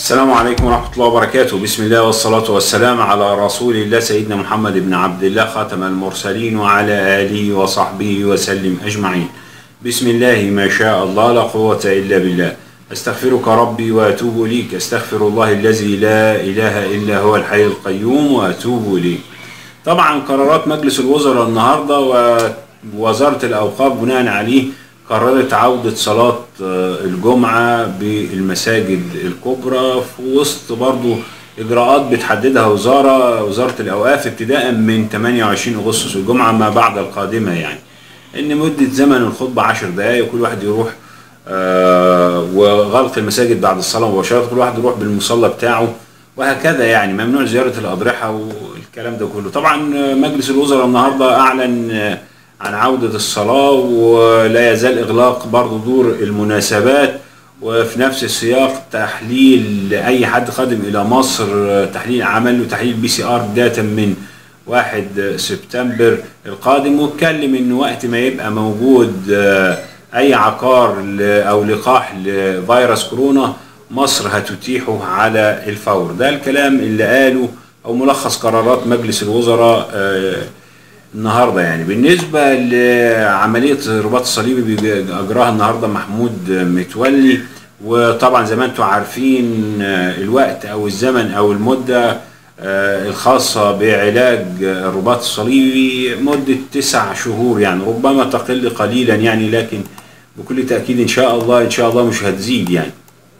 السلام عليكم ورحمة الله وبركاته بسم الله والصلاة والسلام على رسول الله سيدنا محمد بن عبد الله خاتم المرسلين وعلى آله وصحبه وسلم أجمعين بسم الله ما شاء الله لا قوة إلا بالله أستغفرك ربي وأتوب إليك أستغفر الله الذي لا إله إلا هو الحي القيوم وأتوب إليه طبعا قرارات مجلس الوزراء النهاردة ووزارة الأوقاف بناء عليه قررت عودة صلاة الجمعة بالمساجد الكبرى في وسط برضو إجراءات بتحددها وزارة وزارة الأوقاف ابتداء من 28 أغسطس الجمعة ما بعد القادمة يعني إن مدة زمن الخطبة 10 دقايق كل واحد يروح آه وغلق المساجد بعد الصلاة مباشرة كل واحد يروح بالمصلى بتاعه وهكذا يعني ممنوع زيارة الأضرحة والكلام ده كله طبعا مجلس الوزراء النهاردة أعلن عن عودة الصلاة ولا يزال إغلاق برضو دور المناسبات وفي نفس السياق تحليل أي حد قادم إلى مصر تحليل عمل له تحليل بي سي ار بداية من واحد سبتمبر القادم واتكلم إن وقت ما يبقى موجود أي عقار أو لقاح لفيروس كورونا مصر هتتيحه على الفور ده الكلام اللي قاله أو ملخص قرارات مجلس الوزراء النهارده يعني بالنسبه لعمليه الرباط الصليبي اجراها النهارده محمود متولي وطبعا زي ما انتم عارفين الوقت او الزمن او المده الخاصة بعلاج الرباط الصليبي مدة تسع شهور يعني ربما تقل قليلا يعني لكن بكل تأكيد إن شاء الله إن شاء الله مش هتزيد يعني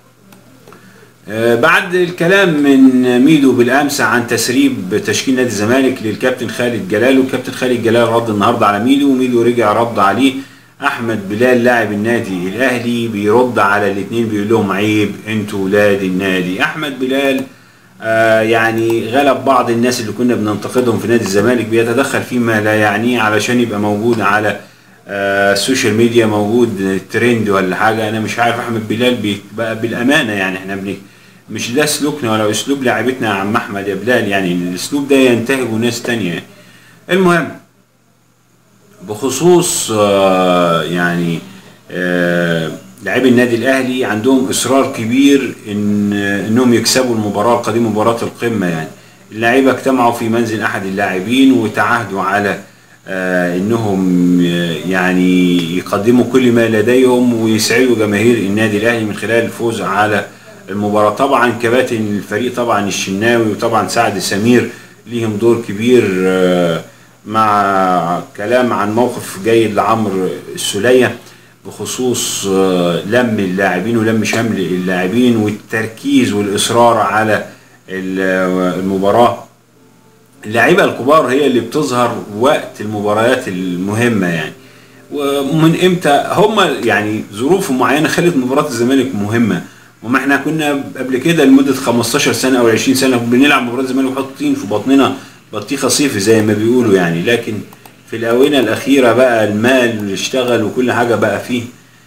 بعد الكلام من ميدو بالامس عن تسريب تشكيل نادي الزمالك للكابتن خالد جلال والكابتن خالد جلال رد النهارده على ميدو وميدو رجع رد عليه احمد بلال لاعب النادي الاهلي بيرد على الاثنين بيقول لهم عيب انتوا ولاد النادي احمد بلال آه يعني غلب بعض الناس اللي كنا بننتقدهم في نادي الزمالك بيتدخل فيما لا يعنيه علشان يبقى موجود على آه السوشيال ميديا موجود ترند ولا حاجه انا مش عارف احمد بلال بقى بالامانه يعني احنا بنك مش ده سلوكنا ولا اسلوب لاعبتنا يا عم احمد يا بلال يعني الاسلوب ده ينتهج ناس تانية يعني. المهم بخصوص آه يعني آه لاعبي النادي الاهلي عندهم اصرار كبير ان انهم يكسبوا المباراه القادمه مباراه القمه يعني اللعيبه اجتمعوا في منزل احد اللاعبين وتعاهدوا على آه انهم يعني يقدموا كل ما لديهم ويسعدوا جماهير النادي الاهلي من خلال الفوز على المباراة طبعا كباتن الفريق طبعا الشناوي وطبعا سعد سمير ليهم دور كبير مع كلام عن موقف جيد لعمرو السولية بخصوص لم اللاعبين ولم شمل اللاعبين والتركيز والإصرار على المباراة اللعيبة الكبار هي اللي بتظهر وقت المباريات المهمة يعني ومن امتى هم يعني ظروف معينة خلت مباراة الزمالك مهمة وما احنا كنا قبل كده لمده 15 سنه او 20 سنه بنلعب مباراه الزمالك وحاطين في بطننا بطيخه صيفي زي ما بيقولوا يعني لكن في الاونه الاخيره بقى المال اللي اشتغل وكل حاجه بقى فيه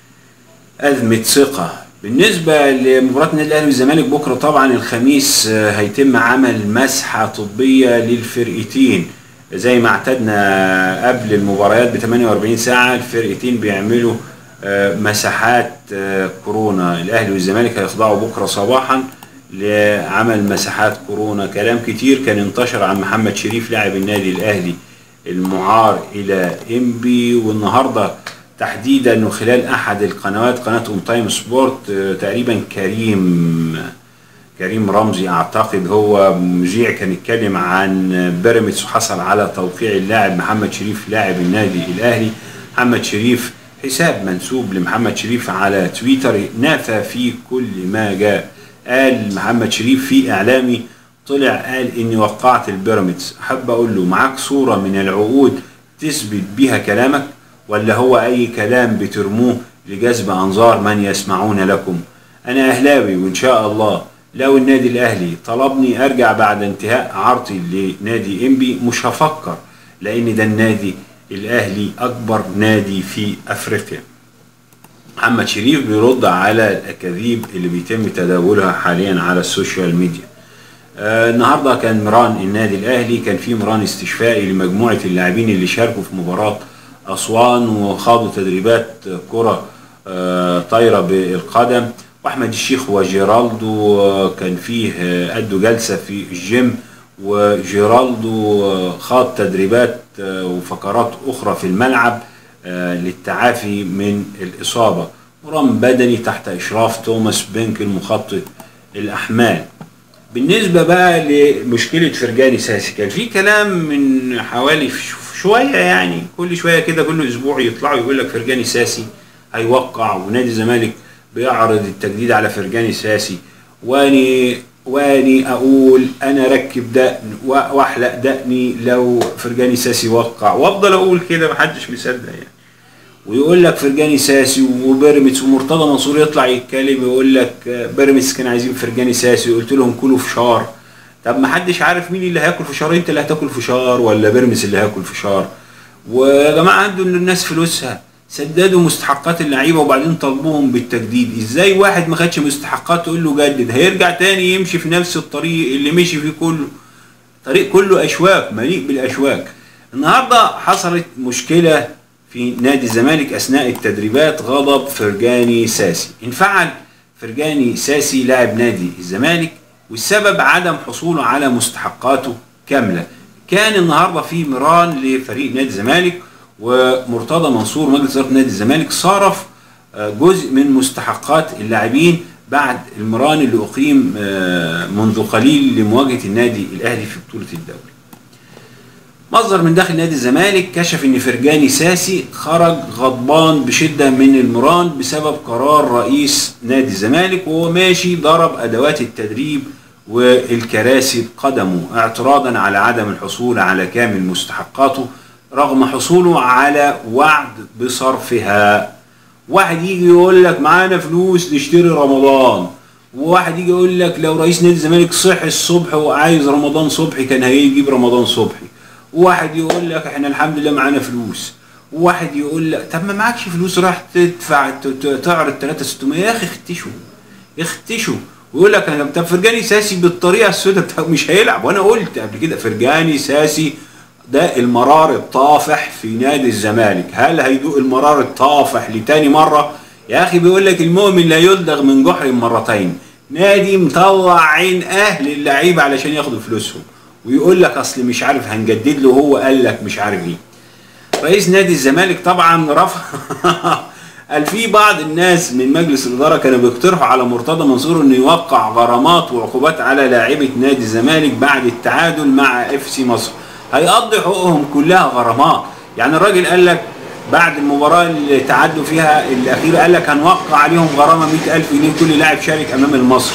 ازمه ثقه بالنسبه لمباراه النادي الاهلي والزمالك بكره طبعا الخميس هيتم عمل مسحه طبيه للفرقتين زي ما اعتدنا قبل المباريات ب 48 ساعه الفرقتين بيعملوا مساحات كورونا الاهلي والزمالك هيخضعوا بكره صباحا لعمل مساحات كورونا كلام كتير كان انتشر عن محمد شريف لاعب النادي الاهلي المعار الى انبي والنهارده تحديدا انه خلال احد القنوات قناه اون تايم سبورت تقريبا كريم كريم رمزي اعتقد هو مذيع كان يتكلم عن بيراميدز وحصل على توقيع اللاعب محمد شريف لاعب النادي الاهلي محمد شريف حساب منسوب لمحمد شريف على تويتر نافى فيه كل ما جاء قال محمد شريف في اعلامي طلع قال اني وقعت البيراميدز احب اقول له معاك صوره من العقود تثبت بيها كلامك ولا هو اي كلام بترموه لجذب انظار من يسمعون لكم انا اهلاوي وان شاء الله لو النادي الاهلي طلبني ارجع بعد انتهاء عرضي لنادي انبي مش هفكر لان ده النادي الاهلي اكبر نادي في افريقيا محمد شريف بيرد على الاكاذيب اللي بيتم تداولها حاليا على السوشيال ميديا آه النهارده كان مران النادي الاهلي كان في مران استشفائي لمجموعه اللاعبين اللي شاركوا في مباراه اسوان وخاضوا تدريبات كره آه طايره بالقدم واحمد الشيخ وجيرالدو آه، كان فيه آه، ادوا جلسه في الجيم وجيرالدو آه، خاض تدريبات آه، وفقرات اخرى في الملعب آه، للتعافي من الاصابه مران بدني تحت اشراف توماس بينك المخطط الاحمال بالنسبه بقى لمشكله فرجاني ساسي كان في كلام من حوالي ش- شويه يعني كل شويه كده كل اسبوع يطلعوا يقول لك فرجاني ساسي هيوقع ونادي الزمالك بيعرض التجديد على فرجاني ساسي واني واني اقول انا ركب دقن و- واحلق دقني لو فرجاني ساسي وقع وافضل اقول كده محدش مصدق يعني ويقول لك فرجاني ساسي وبيراميدز ومرتضى منصور يطلع يتكلم يقول لك آه، بيراميدز كان عايزين فرجاني ساسي قلت لهم كلوا فشار طب ما حدش عارف مين اللي هياكل فشار انت اللي هتاكل فشار ولا بيراميدز اللي هياكل فشار ويا جماعه عنده ان الناس فلوسها سددوا مستحقات اللعيبه وبعدين طالبوهم بالتجديد ازاي واحد ما خدش مستحقات تقول له جدد هيرجع تاني يمشي في نفس الطريق اللي مشي فيه كله طريق كله اشواك مليء بالاشواك النهارده حصلت مشكله في نادي الزمالك اثناء التدريبات غضب فرجاني ساسي انفعل فرجاني ساسي لاعب نادي الزمالك والسبب عدم حصوله على مستحقاته كامله كان النهارده في مران لفريق نادي الزمالك ومرتضى منصور مجلس اداره نادي الزمالك صرف آه، جزء من مستحقات اللاعبين بعد المران اللي اقيم آه، منذ قليل لمواجهه النادي الاهلي في بطوله الدوري. مصدر من داخل نادي الزمالك كشف ان فرجاني ساسي خرج غضبان بشده من المران بسبب قرار رئيس نادي الزمالك وهو ماشي ضرب ادوات التدريب والكراسي بقدمه اعتراضا على عدم الحصول على كامل مستحقاته رغم حصوله على وعد بصرفها واحد يجي يقول لك معانا فلوس نشتري رمضان وواحد يجي يقول لك لو رئيس نادي الزمالك صحي الصبح وعايز رمضان صبحي كان هيجيب رمضان صبحي وواحد يقول لك احنا الحمد لله معانا فلوس وواحد يقول لك طب ما معكش فلوس راح تدفع ت- ت- تعرض 3600 يا اخي اختشوا اختشوا ويقول لك انا طب فرجاني ساسي بالطريقه السوداء بتاع مش هيلعب وانا قلت قبل كده فرجاني ساسي ده المرار الطافح في نادي الزمالك هل هيدوق المرار الطافح لتاني مره يا اخي بيقول لك المؤمن لا يلدغ من جحر مرتين نادي مطلع عين اهل اللعيبه علشان ياخدوا فلوسهم ويقول لك اصل مش عارف هنجدد له هو قال لك مش عارف ايه رئيس نادي الزمالك طبعا رفع قال في بعض الناس من مجلس الاداره كانوا بيقترحوا على مرتضى منصور انه يوقع غرامات وعقوبات على لاعيبه نادي الزمالك بعد التعادل مع اف سي مصر هيقضي حقوقهم كلها غرامات يعني الراجل قال لك بعد المباراه اللي تعادلوا فيها الاخيره قال لك هنوقع عليهم غرامه 100000 جنيه كل لاعب شارك امام المصري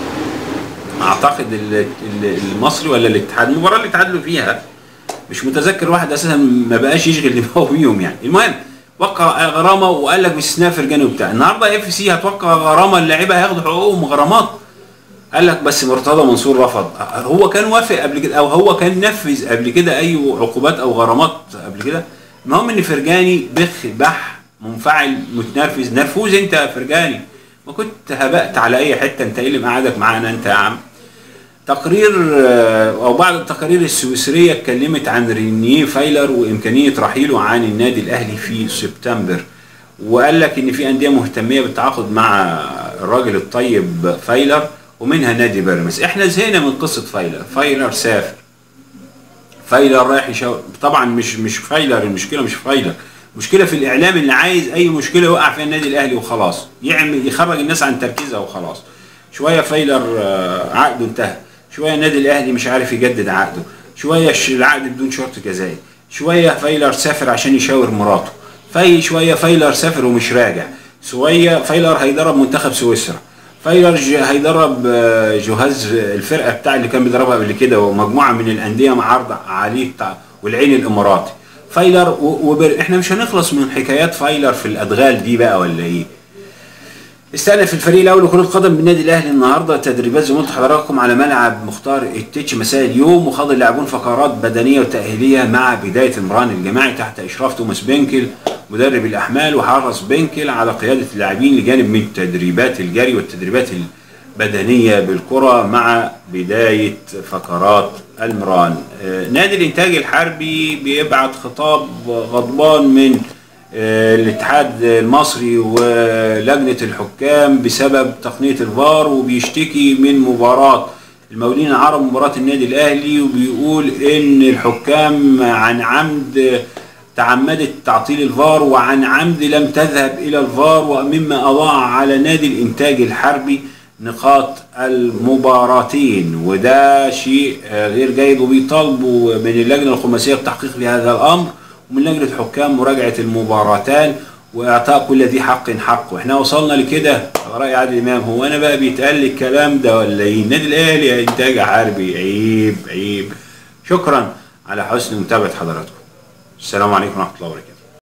اعتقد ال- ال- المصري ولا الاتحاد المباراه اللي تعادلوا فيها مش متذكر واحد اساسا ما بقاش يشغل دماغه بيهم يعني المهم وقع غرامه وقال لك باستثناء فرجاني وبتاع النهارده اف سي هتوقع غرامه اللعيبه هياخدوا حقوقهم غرامات قال لك بس مرتضى منصور رفض هو كان وافق قبل كده او هو كان نفذ قبل كده اي عقوبات او غرامات قبل كده المهم ان فرجاني بخ بح منفعل متنرفز نرفوز انت يا فرجاني ما كنت هبقت على اي حته انت ايه اللي مقعدك معانا انت يا عم تقرير آه، او بعض التقارير السويسريه اتكلمت عن رينيه فايلر وامكانيه رحيله عن النادي الاهلي في سبتمبر وقال لك ان في انديه مهتميه بالتعاقد مع الراجل الطيب فايلر ومنها نادي بيراميدز احنا زهقنا من قصه فايلر فايلر سافر فايلر رايح يشاور طبعا مش مش فايلر المشكله مش فايلر المشكله في الاعلام اللي عايز اي مشكله يوقع فيها النادي الاهلي وخلاص يعمل يخرج الناس عن تركيزها وخلاص شويه فايلر آه، عقده انتهى شويه النادي الاهلي مش عارف يجدد عقده شويه الش- العقد بدون شرط جزائي شويه فايلر سافر عشان يشاور مراته في شويه فايلر سافر ومش راجع شويه فايلر هيدرب منتخب سويسرا فايلر ج- هيدرب آه، جهاز الفرقه بتاع اللي كان بيدربها قبل كده ومجموعه من الانديه مع عرض عليه بتاع والعين الاماراتي فايلر و- وبر... احنا مش هنخلص من حكايات فايلر في الادغال دي بقى ولا ايه استأنف الفريق الاول لكرة القدم بالنادي الاهلي النهارده تدريبات زي ما قلت لحضراتكم على ملعب مختار التتش مساء اليوم وخاض اللاعبون فقرات بدنيه وتاهيليه مع بدايه المران الجماعي تحت اشراف توماس بينكل مدرب الاحمال وحرص بينكل على قياده اللاعبين لجانب من تدريبات الجري والتدريبات البدنيه بالكره مع بدايه فقرات المران آه، نادي الانتاج الحربي بيبعت خطاب غضبان من آه، الاتحاد المصري ولجنة الحكام بسبب تقنية الفار وبيشتكي من مباراة المقاولين العرب مباراة النادي الأهلي وبيقول إن الحكام عن عمد تعمدت تعطيل الفار وعن عمد لم تذهب إلى الفار ومما أضاع على نادي الإنتاج الحربي نقاط المباراتين وده شيء آه، غير جيد وبيطالبوا من اللجنة الخماسية التحقيق في هذا الأمر ومن لجنة حكام مراجعة المباراتان وإعطاء كل ذي حق حقه احنا وصلنا لكده على رأي عادل إمام هو أنا بقى بيتقال لي الكلام ده ولا إيه النادي الأهلي إنتاج حربي عيب عيب شكرا على حسن متابعة حضراتكم السلام عليكم ورحمة الله وبركاته